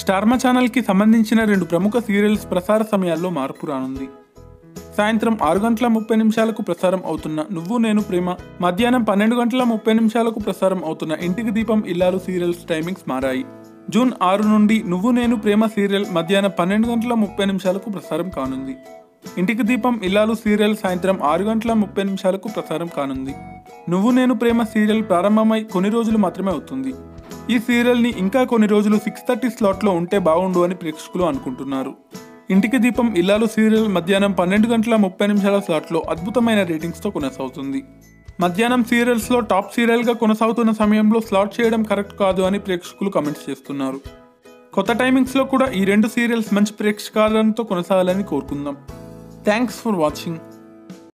స్టార్మా ఛానల్కి సంబంధించిన రెండు ప్రముఖ సీరియల్స్ ప్రసార సమయాల్లో మార్పు రానుంది సాయంత్రం ఆరు గంటల ముప్పై నిమిషాలకు ప్రసారం అవుతున్న నువ్వు నేను ప్రేమ మధ్యాహ్నం పన్నెండు గంటల ముప్పై నిమిషాలకు ప్రసారం అవుతున్న ఇంటికి దీపం ఇల్లాలు సీరియల్స్ టైమింగ్స్ మారాయి జూన్ ఆరు నుండి నువ్వు నేను ప్రేమ సీరియల్ మధ్యాహ్నం పన్నెండు గంటల ముప్పై నిమిషాలకు ప్రసారం కానుంది ఇంటికి దీపం ఇల్లాలు సీరియల్ సాయంత్రం ఆరు గంటల ముప్పై నిమిషాలకు ప్రసారం కానుంది నువ్వు నేను ప్రేమ సీరియల్ ప్రారంభమై కొన్ని రోజులు మాత్రమే అవుతుంది ఈ సీరియల్ని ఇంకా కొన్ని రోజులు సిక్స్ థర్టీ స్లాట్లో ఉంటే బాగుండు అని ప్రేక్షకులు అనుకుంటున్నారు ఇంటికి దీపం ఇల్లాలు సీరియల్ మధ్యాహ్నం పన్నెండు గంటల ముప్పై నిమిషాల స్లాట్లో అద్భుతమైన రేటింగ్స్తో కొనసాగుతుంది మధ్యాహ్నం సీరియల్స్లో టాప్ సీరియల్గా కొనసాగుతున్న సమయంలో స్లాట్ చేయడం కరెక్ట్ కాదు అని ప్రేక్షకులు కమెంట్స్ చేస్తున్నారు కొత్త టైమింగ్స్లో కూడా ఈ రెండు సీరియల్స్ మంచి ప్రేక్షకాలతో కొనసాగాలని కోరుకుందాం థ్యాంక్స్ ఫర్ వాచింగ్